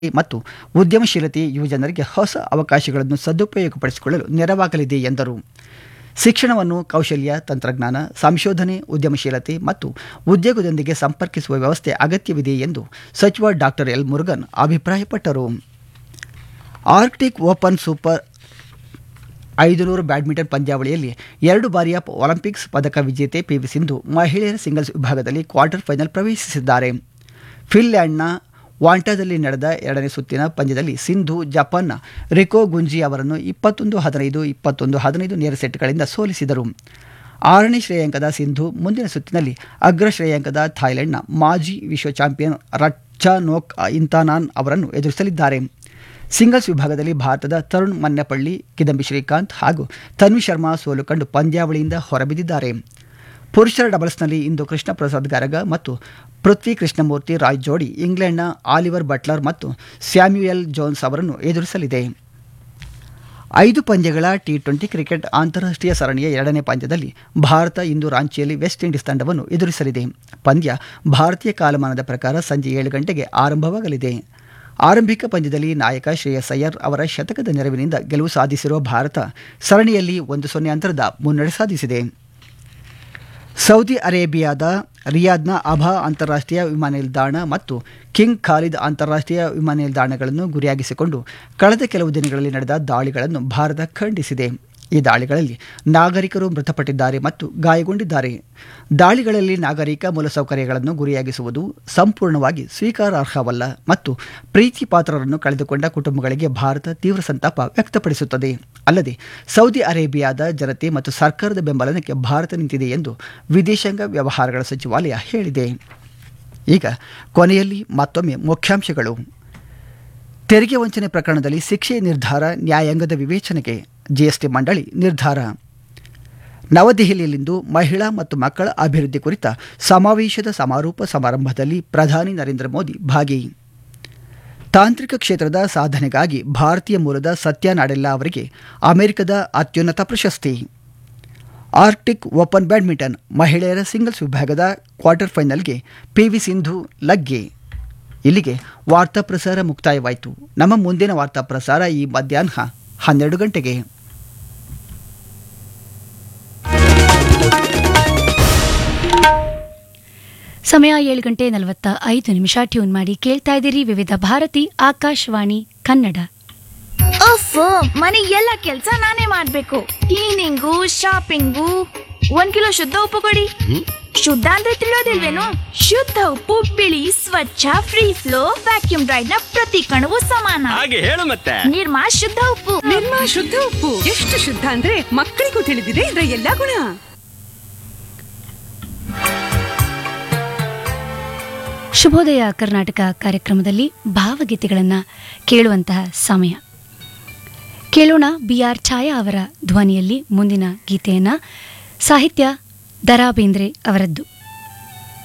ಮತ್ತು ಉದ್ಯಮಶೀಲತೆ ಯುವಜನರಿಗೆ ಹೊಸ ಅವಕಾಶಗಳನ್ನು ಸದುಪಯೋಗಪಡಿಸಿಕೊಳ್ಳಲು ನೆರವಾಗಲಿದೆ ಎಂದರು ಶಿಕ್ಷಣವನ್ನು ಕೌಶಲ್ಯ ತಂತ್ರಜ್ಞಾನ ಸಂಶೋಧನೆ ಉದ್ಯಮಶೀಲತೆ ಮತ್ತು ಉದ್ಯೋಗದೊಂದಿಗೆ ಸಂಪರ್ಕಿಸುವ ವ್ಯವಸ್ಥೆ ಅಗತ್ಯವಿದೆ ಎಂದು ಸಚಿವ ಡಾಕ್ಟರ್ ಎಲ್ ಮುರುಗನ್ ಅಭಿಪ್ರಾಯಪಟ್ಟರು ಆರ್ಕ್ಟಿಕ್ ಓಪನ್ ಸೂಪರ್ ಐದುನೂರು ಬ್ಯಾಡ್ಮಿಂಟನ್ ಪಂದ್ಯಾವಳಿಯಲ್ಲಿ ಎರಡು ಬಾರಿಯ ಒಲಿಂಪಿಕ್ಸ್ ಪದಕ ವಿಜೇತೆ ಪಿವಿ ಸಿಂಧು ಮಹಿಳೆಯರ ಸಿಂಗಲ್ಸ್ ವಿಭಾಗದಲ್ಲಿ ಕ್ವಾರ್ಟರ್ ಫೈನಲ್ ಪ್ರವೇಶಿಸಿದ್ದಾರೆ ಫಿನ್ಲ್ಯಾಂಡ್ನ ವಾಂಟಾದಲ್ಲಿ ನಡೆದ ಎರಡನೇ ಸುತ್ತಿನ ಪಂದ್ಯದಲ್ಲಿ ಸಿಂಧು ಜಪಾನ್ನ ರಿಕೋ ಗುಂಜಿ ಅವರನ್ನು ಇಪ್ಪತ್ತೊಂದು ಹದಿನೈದು ಇಪ್ಪತ್ತೊಂದು ಹದಿನೈದು ನೇರ ಸೆಟ್ಗಳಿಂದ ಸೋಲಿಸಿದರು ಆರನೇ ಶ್ರೇಯಾಂಕದ ಸಿಂಧು ಮುಂದಿನ ಸುತ್ತಿನಲ್ಲಿ ಅಗ್ರ ಶ್ರೇಯಾಂಕದ ಥಾಯ್ಲೆಂಡ್ನ ಮಾಜಿ ವಿಶ್ವ ಚಾಂಪಿಯನ್ ರಚ್ಚಾನೋಕ್ ಇಂತಾನಾನ್ ಅವರನ್ನು ಎದುರಿಸಲಿದ್ದಾರೆ ಸಿಂಗಲ್ಸ್ ವಿಭಾಗದಲ್ಲಿ ಭಾರತದ ತರುಣ್ ಮನ್ನೆಪಳ್ಳಿ ಕಿದಂಬಿ ಶ್ರೀಕಾಂತ್ ಹಾಗೂ ತನ್ವಿ ಶರ್ಮಾ ಸೋಲು ಕಂಡು ಪಂದ್ಯಾವಳಿಯಿಂದ ಹೊರಬಿದ್ದಿದ್ದಾರೆ ಪುರುಷರ ಡಬಲ್ಸ್ನಲ್ಲಿ ಇಂದು ಕೃಷ್ಣ ಪ್ರಸಾದ್ ಗರಗ ಮತ್ತು ಪೃಥ್ವಿ ಕೃಷ್ಣಮೂರ್ತಿ ರಾಯ್ ಜೋಡಿ ಇಂಗ್ಲೆಂಡ್ನ ಆಲಿವರ್ ಬಟ್ಲರ್ ಮತ್ತು ಸ್ಯಾಮ್ಯುಯಲ್ ಜೋನ್ಸ್ ಅವರನ್ನು ಎದುರಿಸಲಿದೆ ಐದು ಪಂದ್ಯಗಳ ಟಿ ಟ್ವೆಂಟಿ ಕ್ರಿಕೆಟ್ ಅಂತಾರಾಷ್ಟ್ರೀಯ ಸರಣಿಯ ಎರಡನೇ ಪಂದ್ಯದಲ್ಲಿ ಭಾರತ ಇಂದು ರಾಂಚಿಯಲ್ಲಿ ವೆಸ್ಟ್ ಇಂಡೀಸ್ ತಂಡವನ್ನು ಎದುರಿಸಲಿದೆ ಪಂದ್ಯ ಭಾರತೀಯ ಕಾಲಮಾನದ ಪ್ರಕಾರ ಸಂಜೆ ಏಳು ಗಂಟೆಗೆ ಆರಂಭವಾಗಲಿದೆ ಆರಂಭಿಕ ಪಂದ್ಯದಲ್ಲಿ ನಾಯಕ ಶ್ರೇಯಸ್ ಅಯ್ಯರ್ ಅವರ ಶತಕದ ನೆರವಿನಿಂದ ಗೆಲುವು ಸಾಧಿಸಿರುವ ಭಾರತ ಸರಣಿಯಲ್ಲಿ ಒಂದು ಸೊನ್ನೆ ಅಂತರದ ಮುನ್ನಡೆ ಸಾಧಿಸಿದೆ ಸೌದಿ ಅರೇಬಿಯಾದ ರಿಯಾದ್ನ ಅಭಾ ಅಂತಾರಾಷ್ಟ್ರೀಯ ವಿಮಾನ ನಿಲ್ದಾಣ ಮತ್ತು ಕಿಂಗ್ ಖಾಲಿದ್ ಅಂತಾರಾಷ್ಟ್ರೀಯ ವಿಮಾನ ನಿಲ್ದಾಣಗಳನ್ನು ಗುರಿಯಾಗಿಸಿಕೊಂಡು ಕಳೆದ ಕೆಲವು ದಿನಗಳಲ್ಲಿ ನಡೆದ ದಾಳಿಗಳನ್ನು ಭಾರತ ಖಂಡಿಸಿದೆ ಈ ದಾಳಿಗಳಲ್ಲಿ ನಾಗರಿಕರು ಮೃತಪಟ್ಟಿದ್ದಾರೆ ಮತ್ತು ಗಾಯಗೊಂಡಿದ್ದಾರೆ ದಾಳಿಗಳಲ್ಲಿ ನಾಗರಿಕ ಮೂಲಸೌಕರ್ಯಗಳನ್ನು ಗುರಿಯಾಗಿಸುವುದು ಸಂಪೂರ್ಣವಾಗಿ ಸ್ವೀಕಾರಾರ್ಹವಲ್ಲ ಮತ್ತು ಪ್ರೀತಿ ಪಾತ್ರರನ್ನು ಕಳೆದುಕೊಂಡ ಕುಟುಂಬಗಳಿಗೆ ಭಾರತ ತೀವ್ರ ಸಂತಾಪ ವ್ಯಕ್ತಪಡಿಸುತ್ತದೆ ಅಲ್ಲದೆ ಸೌದಿ ಅರೇಬಿಯಾದ ಜನತೆ ಮತ್ತು ಸರ್ಕಾರದ ಬೆಂಬಲಕ್ಕೆ ಭಾರತ ನಿಂತಿದೆ ಎಂದು ವಿದೇಶಾಂಗ ವ್ಯವಹಾರಗಳ ಸಚಿವಾಲಯ ಹೇಳಿದೆ ಈಗ ಕೊನೆಯಲ್ಲಿ ಮತ್ತೊಮ್ಮೆ ಮುಖ್ಯಾಂಶಗಳು ತೆರಿಗೆ ವಂಚನೆ ಪ್ರಕರಣದಲ್ಲಿ ಶಿಕ್ಷೆ ನಿರ್ಧಾರ ನ್ಯಾಯಾಂಗದ ವಿವೇಚನೆಗೆ ಜಿಎಸ್ಟಿ ಮಂಡಳಿ ನಿರ್ಧಾರ ನವದೆಹಲಿಯಲ್ಲಿಂದು ಮಹಿಳಾ ಮತ್ತು ಮಕ್ಕಳ ಅಭಿವೃದ್ಧಿ ಕುರಿತ ಸಮಾವೇಶದ ಸಮಾರೋಪ ಸಮಾರಂಭದಲ್ಲಿ ಪ್ರಧಾನಿ ನರೇಂದ್ರ ಮೋದಿ ಭಾಗಿ ತಾಂತ್ರಿಕ ಕ್ಷೇತ್ರದ ಸಾಧನೆಗಾಗಿ ಭಾರತೀಯ ಮೂಲದ ಸತ್ಯ ನಾಡೆಲ್ಲಾ ಅವರಿಗೆ ಅಮೆರಿಕದ ಅತ್ಯುನ್ನತ ಪ್ರಶಸ್ತಿ ಆರ್ಕ್ಟಿಕ್ ಓಪನ್ ಬ್ಯಾಡ್ಮಿಂಟನ್ ಮಹಿಳೆಯರ ಸಿಂಗಲ್ಸ್ ವಿಭಾಗದ ಕ್ವಾರ್ಟರ್ ಫೈನಲ್ಗೆ ಪಿವಿ ಸಿಂಧು ಲಗ್ಗೆ ಇಲ್ಲಿಗೆ ವಾರ್ತಾ ಪ್ರಸಾರ ಮುಕ್ತಾಯವಾಯಿತು ನಮ್ಮ ಮುಂದಿನ ವಾರ್ತಾ ಪ್ರಸಾರ ಈ ಮಧ್ಯಾಹ್ನ ಹನ್ನೆರಡು ಗಂಟೆಗೆ ಸಮಯ ಏಳು ಗಂಟೆ ನಲವತ್ತ ಐದು ನಿಮಿಷ ಟ್ಯೂನ್ ಮಾಡಿ ಕೇಳ್ತಾ ಇದ್ದೀರಿ ವಿವಿಧ ಭಾರತಿ ಆಕಾಶವಾಣಿ ಕನ್ನಡ ಅಫ್ ಮನೆ ಎಲ್ಲ ಕೆಲ್ಸ ನಾನೇ ಮಾಡ್ಬೇಕು ಕ್ಲೀನಿಂಗು ಶಾಪಿಂಗು ಒಂದ್ ಕಿಲೋ ಶುದ್ಧ ಉಪ್ಪು ಕೊಡಿ ಶುದ್ಧ ಅಂದ್ರೆ ತಿಳಿಯೋದಿಲ್ವೇನು ಶುದ್ಧ ಉಪ್ಪು ಬಿಳಿ ಸ್ವಚ್ಛ ಫ್ರೀ ಫ್ಲೋ ವ್ಯಾಕ್ಯೂಮ್ ಡ್ರೈಡ್ ನ ಪ್ರತಿ ಕಣವು ಸಮಾನ ಹಾಗೆ ಹೇಳು ಮತ್ತೆ ನಿರ್ಮಾ ಶುದ್ಧ ಉಪ್ಪು ನಿರ್ಮಾ ಶುದ್ಧ ಉಪ್ಪು ಎಷ್ಟು ಶುದ್ಧ ಅಂದ್ರೆ ಮಕ್ಕಳಿಗೂ ತಿಳಿದಿದೆ ಇದರ ಎಲ್ಲಾ ಗುಣ ಶುಭೋದಯ ಕರ್ನಾಟಕ ಕಾರ್ಯಕ್ರಮದಲ್ಲಿ ಭಾವಗೀತೆಗಳನ್ನು ಕೇಳುವಂತಹ ಸಮಯ ಕೇಳೋಣ ಬಿ ಆರ್ ಛಾಯಾ ಅವರ ಧ್ವನಿಯಲ್ಲಿ ಮುಂದಿನ ಗೀತೆಯನ್ನ ಸಾಹಿತ್ಯ ದರಾ ಬೇಂದ್ರೆ ಅವರದ್ದು